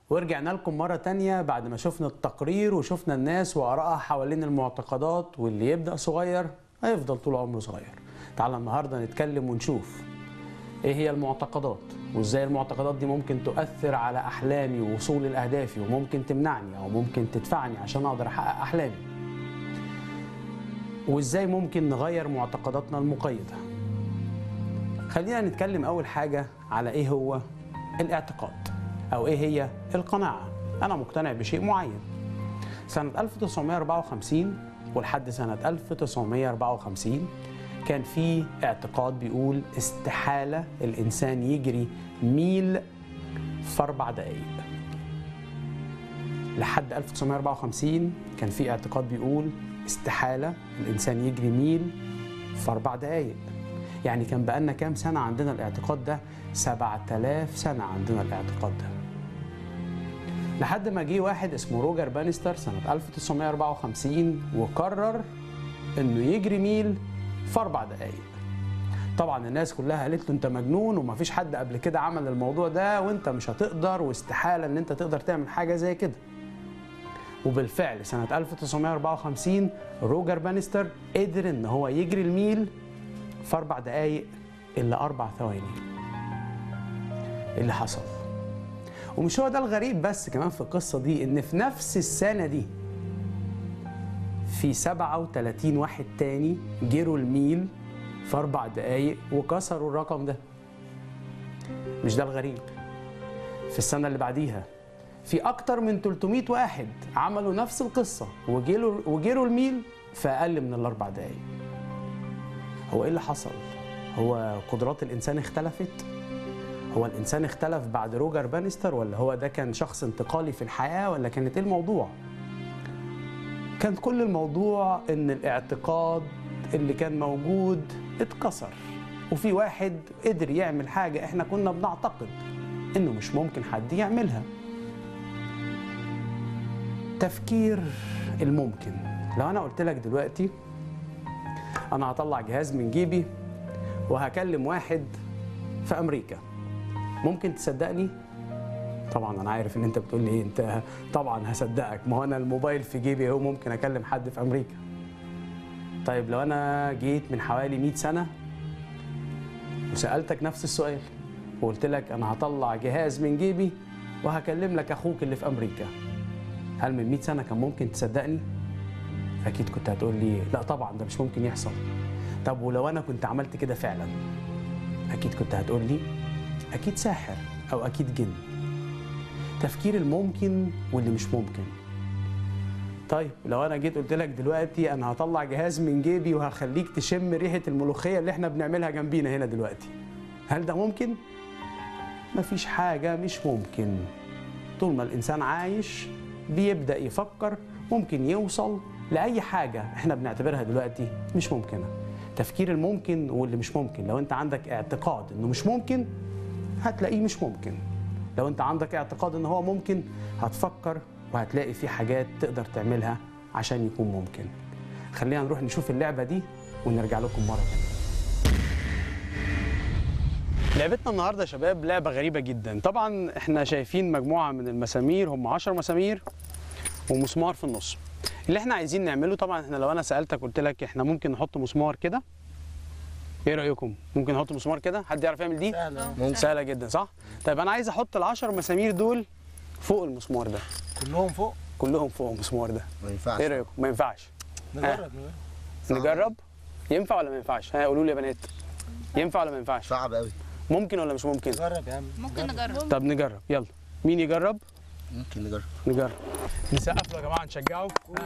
ورجعنا لكم مرة تانية بعد ما شفنا التقرير وشفنا الناس وآرائها حوالين المعتقدات واللي يبدأ صغير هيفضل طول عمره صغير تعالى النهاردة نتكلم ونشوف ايه هي المعتقدات وازاي المعتقدات دي ممكن تؤثر على احلامي ووصولي لاهدافي وممكن تمنعني او ممكن تدفعني عشان اقدر احقق احلامي وازاي ممكن نغير معتقداتنا المقيده خلينا نتكلم اول حاجه على ايه هو الاعتقاد او ايه هي القناعه انا مقتنع بشيء معين سنه 1954 ولحد سنه 1954 كان في اعتقاد بيقول استحاله الانسان يجري ميل في اربع دقائق لحد 1954 كان في اعتقاد بيقول استحاله الانسان يجري ميل في اربع دقائق يعني كان بقالنا كام سنه عندنا الاعتقاد ده 7000 سنه عندنا الاعتقاد ده لحد ما جه واحد اسمه روجر بانستر سنه 1954 وقرر انه يجري ميل في اربع دقائق طبعا الناس كلها قالت له انت مجنون ومفيش حد قبل كده عمل الموضوع ده وانت مش هتقدر واستحاله ان انت تقدر تعمل حاجه زي كده وبالفعل سنة 1954 روجر بانستر قدر ان هو يجري الميل في اربع دقايق الا اربع ثواني اللي حصل ومش هو ده الغريب بس كمان في القصة دي ان في نفس السنة دي في 37 واحد تاني جروا الميل في اربع دقايق وكسروا الرقم ده مش ده الغريب في السنة اللي بعديها في أكتر من 300 واحد عملوا نفس القصة وجروا وجروا الميل في أقل من الأربع دقايق. هو إيه اللي حصل؟ هو قدرات الإنسان اختلفت؟ هو الإنسان اختلف بعد روجر بانستر ولا هو ده كان شخص انتقالي في الحياة ولا كانت إيه الموضوع؟ كان كل الموضوع إن الاعتقاد اللي كان موجود اتكسر وفي واحد قدر يعمل حاجة إحنا كنا بنعتقد إنه مش ممكن حد يعملها. تفكير الممكن لو انا قلت لك دلوقتي انا هطلع جهاز من جيبي وهكلم واحد في امريكا ممكن تصدقني طبعا انا عارف ان انت بتقول لي إيه انت طبعا هصدقك ما هو انا الموبايل في جيبي اهو ممكن اكلم حد في امريكا طيب لو انا جيت من حوالي 100 سنه وسالتك نفس السؤال وقلت لك انا هطلع جهاز من جيبي وهكلم لك اخوك اللي في امريكا هل من 100 سنه كان ممكن تصدقني؟ اكيد كنت هتقول لي لا طبعا ده مش ممكن يحصل. طب ولو انا كنت عملت كده فعلا اكيد كنت هتقول لي اكيد ساحر او اكيد جن. تفكير الممكن واللي مش ممكن. طيب لو انا جيت قلت لك دلوقتي انا هطلع جهاز من جيبي وهخليك تشم ريحه الملوخيه اللي احنا بنعملها جنبينا هنا دلوقتي. هل ده ممكن؟ مفيش حاجه مش ممكن. طول ما الانسان عايش بيبدا يفكر ممكن يوصل لاي حاجه احنا بنعتبرها دلوقتي مش ممكنه تفكير الممكن واللي مش ممكن لو انت عندك اعتقاد انه مش ممكن هتلاقيه مش ممكن لو انت عندك اعتقاد ان هو ممكن هتفكر وهتلاقي في حاجات تقدر تعملها عشان يكون ممكن خلينا نروح نشوف اللعبه دي ونرجع لكم مره ثانيه لعبتنا النهارده يا شباب لعبه غريبه جدا طبعا احنا شايفين مجموعه من المسامير هم 10 مسامير ومسمار في النص اللي احنا عايزين نعمله طبعا احنا لو انا سالتك قلت لك احنا ممكن نحط مسمار كده ايه رايكم ممكن نحط مسمار كده حد يعرف يعمل دي سهلة سهله جدا صح طيب انا عايز احط العشر مسامير دول فوق المسمار ده كلهم فوق كلهم فوق المسمار ده ما ينفعش ايه رايكم ما ينفعش نجرب نجرب صعب. نجرب ينفع ولا ما ينفعش ها قولوا لي يا بنات ينفع ولا ما ينفعش صعب قوي ممكن ولا مش ممكن نجرب يا عم ممكن نجرب طب نجرب يلا مين يجرب ممكن نجرب نجرب نسقف له يا جماعه نشجعه